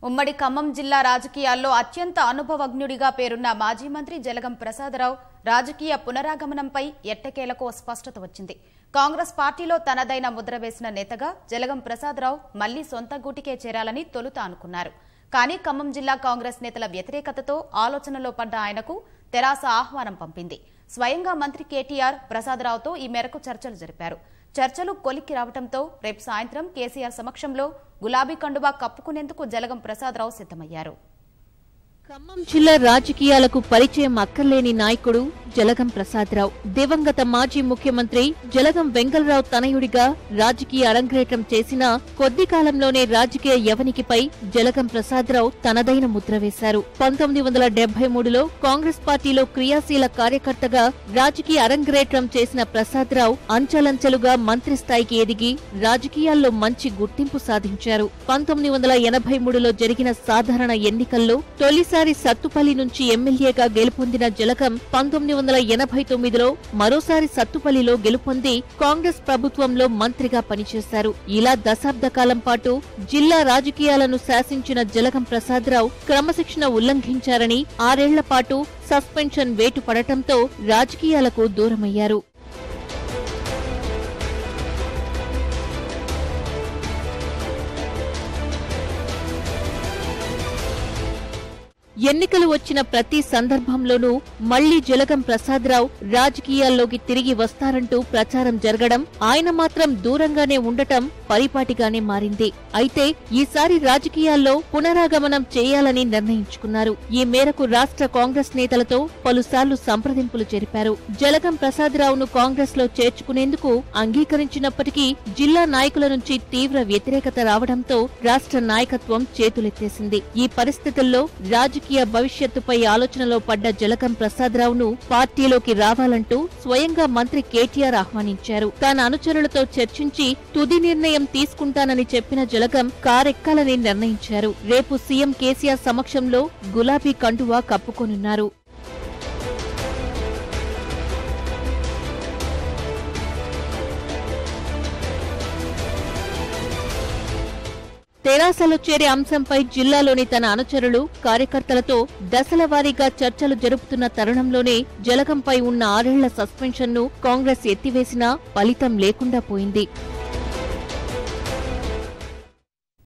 ఉమ్మడి ఖమ్మం జిల్లా రాజకీయాల్లో అత్యంత అనుభవజ్ఞుడిగా పేరున్న మాజీ మంత్రి జలగం ప్రసాదరావు రాజకీయ పునరాగమనంపై ఎట్టకేలకు ఓ స్పష్టత వచ్చింది కాంగ్రెస్ పార్టీలో తనదైన ముద్ర వేసిన నేతగా జలగం ప్రసాదరావు మళ్లీ సొంత గూటికే చేరాలని తొలుత అనుకున్నారు కానీ ఖమ్మం జిల్లా కాంగ్రెస్ నేతల వ్యతిరేకతతో ఆలోచనలో పడ్డ ఆయనకు తెరాస ఆహ్వానం పంపింది స్వయంగా మంత్రి కేటీఆర్ ప్రసాదరావుతో ఈ మేరకు చర్చలు జరిపారు చర్చలు కొలిక్కి రావడంతో రేపు సాయంత్రం కేసీఆర్ సమక్షంలో గులాబీ కండువా కప్పుకునేందుకు జలగం ప్రసాదరావు సిద్దమయ్యారు ఖమ్మం జిల్లా రాజకీయాలకు పరిచయం అక్కర్లేని నాయకుడు జలగం ప్రసాదరావు దివంగత మాజీ ముఖ్యమంత్రి జలగం వెంగళరావు తనయుడిగా రాజకీయ అరంగేట్రం చేసిన కొద్ది కాలంలోనే రాజకీయ యవనికిపై జలగం ప్రసాదరావు తనదైన ముద్ర వేశారు పంతొమ్మిది వందల డెబ్బై మూడులో కాంగ్రెస్ పార్టీలో క్రియాశీల కార్యకర్తగా రాజకీయ అరంగేట్రం చేసిన ప్రసాదరావు అంచెలంచెలుగా మంత్రి స్థాయికి ఎదిగి రాజకీయాల్లో మంచి గుర్తింపు సాధించారు పంతొమ్మిది వందల ఎనభై మూడులో జరిగిన సాధారణ ఎన్నికల్లో తొలిసారి సత్తుపల్లి నుంచి ఎమ్మెల్యేగా గెలుపొందిన జలగం పంతొమ్మిది వందల ఎనభై తొమ్మిదిలో మరోసారి సత్తుపల్లిలో గెలుపొంది కాంగ్రెస్ ప్రభుత్వంలో మంత్రిగా పనిచేశారు ఇలా దశాబ్ద కాలం పాటు జిల్లా రాజకీయాలను శాసించిన జలగం ప్రసాదరావు క్రమశిక్షణ ఉల్లంఘించారని ఆరేళ్ల పాటు సస్పెన్షన్ వేటు పడటంతో రాజకీయాలకు దూరమయ్యారు ఎన్నికలు వచ్చిన ప్రతి సందర్భంలోనూ మళ్లీ జలగం ప్రసాదరావు రాజకీయాల్లోకి తిరిగి వస్తారంటూ ప్రచారం జరగడం ఆయన మాత్రం దూరంగానే ఉండటం పరిపాటిగానే మారింది అయితే ఈసారి రాజకీయాల్లో పునరాగమనం చేయాలని నిర్ణయించుకున్నారు ఈ మేరకు రాష్ట్ర కాంగ్రెస్ నేతలతో పలుసార్లు సంప్రదింపులు జరిపారు జలగం ప్రసాదరావును కాంగ్రెస్ లో చేర్చుకునేందుకు అంగీకరించినప్పటికీ జిల్లా నాయకుల నుంచి తీవ్ర వ్యతిరేకత రావడంతో రాష్ట్ర నాయకత్వం చేతులెత్తేసింది ఈ పరిస్థితుల్లో రాజకీయ భవిష్యత్తుపై ఆలోచనలో పడ్డ జలకం ప్రసాదరావును పార్టీలోకి రావాలంటూ స్వయంగా మంత్రి కేటీఆర్ ఆహ్వానించారు తన అనుచరులతో చర్చించి తుది నిర్ణయం తీసుకుంటానని చెప్పిన జలగం కారెక్కాలని నిర్ణయించారు రేపు సీఎం కేసీఆర్ సమక్షంలో గులాబీ కండువా కప్పుకొనున్నారు తెరాసలో చేరే అంశంపై జిల్లాలోని తన అనుచరులు కార్యకర్తలతో దశల వారీగా చర్చలు జరుపుతున్న తరుణంలోనే జలగంపై ఉన్న ఆరేళ్ల సస్పెన్షన్ను కాంగ్రెస్ ఎత్తివేసినా ఫలితం లేకుండా పోయింది